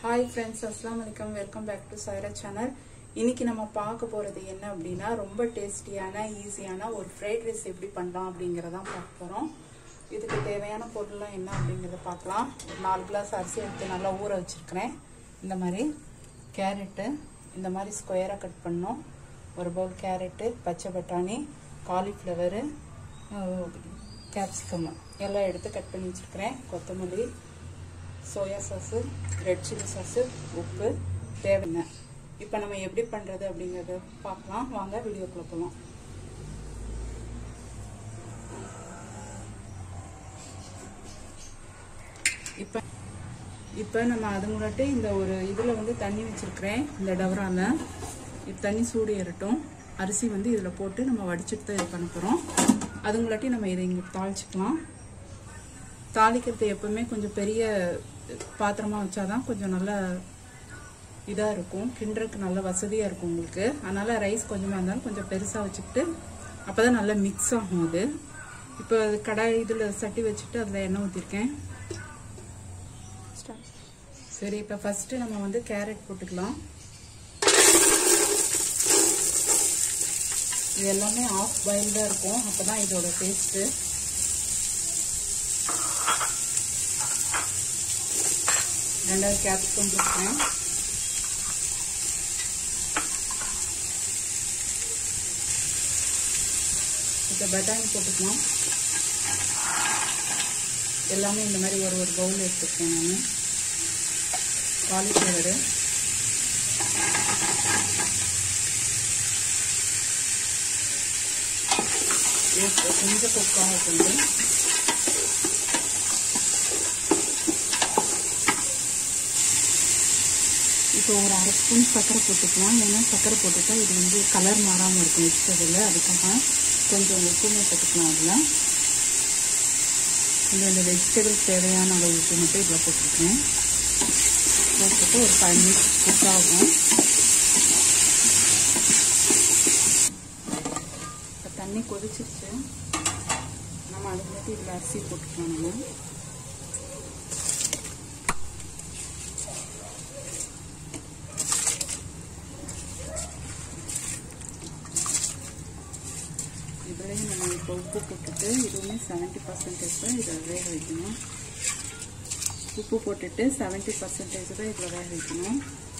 hi friends அஸ்லாம் வலைக்கம் welcome back to Saira channel இன்னைக்கு நம்ம பார்க்க போகிறது என்ன அப்படின்னா ரொம்ப டேஸ்டியான ஈஸியான ஒரு ஃப்ரைட் ரைஸ் எப்படி பண்ணலாம் அப்படிங்கிறதான் பார்க்க போகிறோம் இதுக்கு தேவையான பொருள்லாம் என்ன அப்படிங்கிறத பார்க்கலாம் ஒரு நாலு கிளாஸ் அரிசி எடுத்து நல்லா ஊற வச்சுருக்கிறேன் இந்த மாதிரி கேரட்டு இந்த மாதிரி ஸ்கொயராக கட் பண்ணோம் ஒரு பவுல் கேரட்டு பச்சை பட்டாணி காலிஃப்ளவரு கேப்சிகம் எல்லாம் எடுத்து கட் பண்ணி வச்சுருக்கிறேன் கொத்தமல்லி soya sauce red chilli sauce உப்பு தேவையான இப்போ நம்ம எப்படி பண்ணுறது அப்படிங்கிறத பார்க்கலாம் வாங்க வீடியோக்குள்ள போகலாம் இப்போ இப்போ நம்ம அது முன்னாடி இந்த ஒரு இதில் வந்து தண்ணி வச்சுருக்கிறேன் இந்த டவரால் இது தண்ணி சூடு ஏறட்டும் அரிசி வந்து இதில் போட்டு நம்ம வடிச்சிட்டு தான் இது பண்ண போகிறோம் அதுங்களாட்டி நம்ம இதை இங்கே தாளிச்சிக்கலாம் தாளிக்கிறது எப்பவுமே கொஞ்சம் பெரிய பாத்திரமாக வச்சாதான் கொஞ்சம் நல்லா இதாக இருக்கும் கிண்டுறதுக்கு நல்ல வசதியாக இருக்கும் உங்களுக்கு அதனால் ரைஸ் கொஞ்சமாக இருந்தாலும் கொஞ்சம் பெருசாக வச்சுக்கிட்டு அப்போ தான் நல்லா மிக்ஸ் ஆகும் அது இப்போ கடாய் இதில் சட்டி வச்சுட்டு அதில் எண்ணெய் ஊற்றிருக்கேன் சரி இப்போ ஃபஸ்ட்டு நம்ம வந்து கேரட் போட்டுக்கலாம் இது எல்லாமே ஆஃப் பாயில் தான் இருக்கும் அப்போ தான் இதோட டேஸ்ட்டு ரெண்டாவது கேப்சிகம் போட்டுக்கிறேன் இப்போ பட்டாணி போட்டுக்கலாம் எல்லாமே இந்த மாதிரி ஒரு ஒரு பவுல் எடுத்துருக்கேன் நான் காலிஃப்ளவரு கொஞ்சம் குக்காக கொஞ்சம் இப்போ ஒரு அரை ஸ்பூன் சர்க்கரை போட்டுக்கலாம் ஏன்னா சர்க்கரை போட்டுட்டா இது வந்து கலர் மாறாமல் இருக்கும் வச்சதில் அதுக்காக கொஞ்சம் உப்புமே போட்டுக்கலாம் அதில் கொஞ்சம் இந்த வெஜிடபிள்ஸ் தேவையான அளவு உப்பு மட்டும் இதில் போட்டுருக்கேன் போட்டுட்டு ஒரு ஃபைவ் மினிட்ஸ் குக் ஆகும் இப்போ தண்ணி கொதிச்சிருச்சு நம்ம அதுக்கு மட்டும் இதில் அரிசி போட்டுக்கலாம் நம்ம இதுலேயும் நம்ம இப்போ உப்பு போட்டுட்டு இதுவுமே செவன்ட்டி பர்சன்டேஜ் தான் இதில் வேக வைக்கணும் உப்பு போட்டுட்டு செவன்ட்டி பர்சன்டேஜ் தான் இதில் வேக வைக்கணும்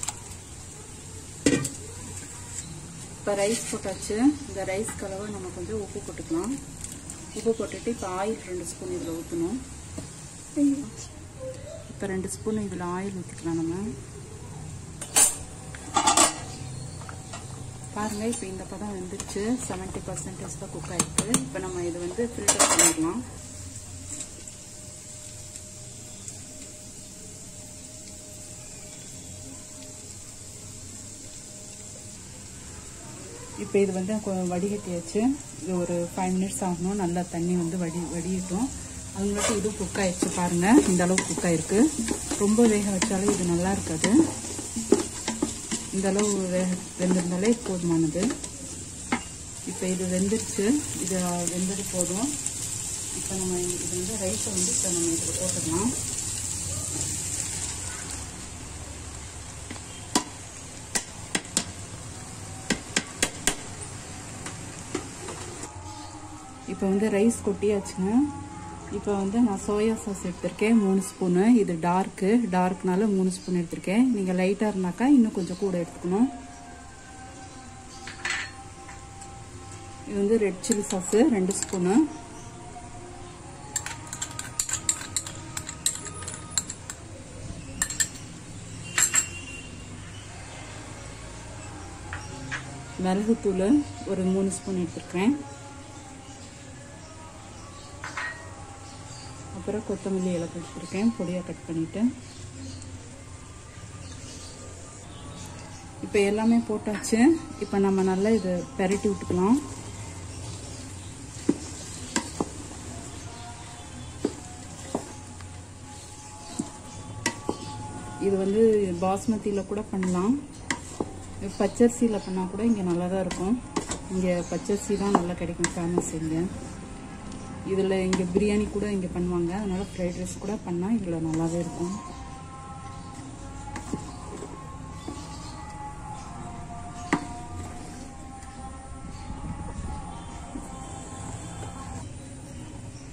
இப்போ ரைஸ் போட்டாச்சு இந்த ரைஸ் கலவை நம்ம கொஞ்சம் உப்பு போட்டுக்கலாம் உப்பு போட்டுட்டு இப்போ ஆயில் ரெண்டு ஸ்பூன் இதில் ஊற்றணும் இப்போ ரெண்டு ஸ்பூன் இதில் ஆயில் ஊற்றிக்கலாம் நம்ம பாருங்க இப்போ இந்த பதம் வந்துருச்சு செவன்ட்டி பர்சன்டேஜ் தான் குக் ஆயிருக்கு இப்போ நம்ம இதை வந்து ஃபில்டர் பண்ணிடலாம் இப்போ இது வந்து வடிகட்டியாச்சு இது ஒரு ஃபைவ் மினிட்ஸ் ஆகணும் நல்லா தண்ணி வந்து வடி வடியட்டும் அது மட்டும் இதுவும் குக் ஆயிடுச்சு பாருங்க இந்த அளவுக்கு குக் ஆயிருக்கு ரொம்ப வேக வச்சாலும் இது நல்லா இருக்காது இந்த அளவு வெ வெந்திருந்தாலே போதுமானது இப்போ இது வெந்துருச்சு இது வெந்தது போதும் இப்போ நம்ம இது வந்து ரைஸை வந்து இப்போ நம்ம இதில் போட்டுக்கலாம் இப்போ வந்து ரைஸ் கொட்டியாச்சுங்க இப்போ வந்து நான் சோயா சாஸ் எடுத்திருக்கேன் மூணு ஸ்பூனு இது டார்க்கு டார்க்னால மூணு ஸ்பூன் எடுத்திருக்கேன் நீங்கள் லைட்டாக இருந்தாக்கா இன்னும் கொஞ்சம் கூட எடுத்துக்கணும் இது வந்து ரெட் சில்லி சாஸு ரெண்டு ஸ்பூனு மிளகுத்தூள் ஒரு மூணு ஸ்பூன் எடுத்துருக்கேன் அப்புறம் கொத்தமல்லி இலை கொடுத்துருக்கேன் பொடியாக கட் பண்ணிவிட்டு இப்போ எல்லாமே போட்டாச்சு இப்போ நம்ம நல்லா இதை பெரட்டி விட்டுக்கலாம் இது வந்து பாஸ்மதியில் கூட பண்ணலாம் பச்சரிசியில் பண்ணால் கூட இங்கே நல்லா தான் இருக்கும் இங்கே பச்சரிசி தான் நல்லா கிடைக்கும் ஃபேமஸ் இங்கே இதில் இங்கே பிரியாணி கூட இங்கே பண்ணுவாங்க அதனால் ஃப்ரைட் ரைஸ் கூட பண்ணால் இதில் நல்லாவே இருக்கும்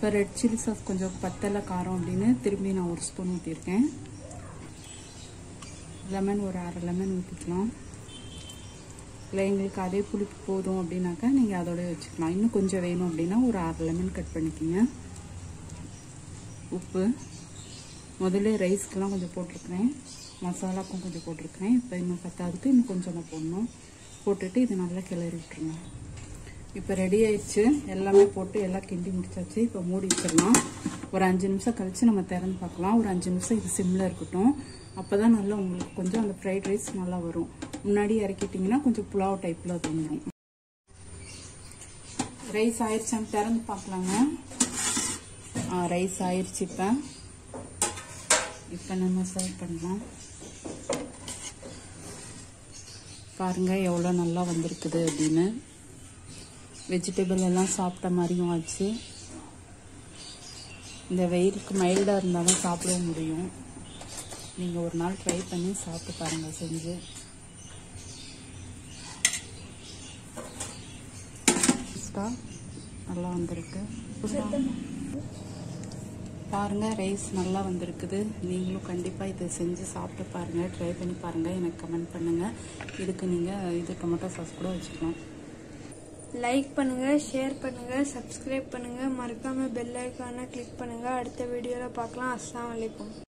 இப்போ ரெட் சில்லி சாஸ் கொஞ்சம் பத்தலை காரம் அப்படின்னு திரும்பி நான் ஒரு ஸ்பூன் ஊற்றிருக்கேன் லெமன் ஒரு அரை லெமன் ஊற்றிக்கலாம் இல்லை எங்களுக்கு அதே புளிப்பு போதும் அப்படின்னாக்கா நீங்கள் அதோடய வச்சுக்கலாம் இன்னும் கொஞ்சம் வேணும் அப்படின்னா ஒரு அரை லெமன் கட் பண்ணிக்கோங்க உப்பு முதல்ல ரைஸ்க்கெலாம் கொஞ்சம் போட்டிருக்கிறேன் மசாலாக்கும் கொஞ்சம் போட்டிருக்கிறேன் இப்போ இன்னும் பத்தாதுக்கு இன்னும் கொஞ்சமாக போடணும் போட்டுட்டு இது நல்லா கிளறி விட்டுருங்க இப்போ ரெடி ஆயிடுச்சு எல்லாமே போட்டு எல்லாம் கிண்டி முடிச்சாச்சு இப்போ மூடி வச்சிடலாம் ஒரு அஞ்சு நிமிஷம் கழித்து நம்ம திறந்து பார்க்கலாம் ஒரு அஞ்சு நிமிஷம் இது சிம்மில் இருக்கட்டும் அப்போ தான் நல்லா உங்களுக்கு கொஞ்சம் அந்த ஃப்ரைட் ரைஸ் நல்லா வரும் முன்னாடி இறக்கிட்டிங்கன்னா கொஞ்சம் புலாவ் டைப்பில் அது வந்துடும் ரைஸ் ஆயிடுச்சான்னு திறந்து பார்க்கலாங்க ரைஸ் ஆயிடுச்சு இப்போ இப்போ நம்ம சர்வ் பண்ணலாம் பாருங்க எவ்வளோ நல்லா வந்திருக்குது அப்படின்னு வெஜிடபிள் எல்லாம் சாப்பிட்ட மாதிரியும் ஆச்சு இந்த வெயிலுக்கு மைல்டாக இருந்தாலும் சாப்பிட முடியும் நீங்கள் ஒரு நாள் ட்ரை பண்ணி சாப்பிட்டு பாருங்கள் செஞ்சு நல்லா வந்திருக்கு பாருங்க ரைஸ் நல்லா வந்திருக்குது நீங்களும் கண்டிப்பாக இதை செஞ்சு சாப்பிட்டு பாருங்கள் ட்ரை பண்ணி பாருங்கள் எனக்கு கமெண்ட் பண்ணுங்கள் இதுக்கு நீங்கள் இது டொமேட்டோ சாஸ் கூட வச்சுக்கலாம் லைக் பண்ணுங்க ஷேர் பண்ணுங்க சப்ஸ்கிரைப் பண்ணுங்க மறக்காம பெல் ஐக்கானை கிளிக் பண்ணுங்க அடுத்த வீடியோல பார்க்கலாம் அஸ்ஸலாமு அலைக்கும்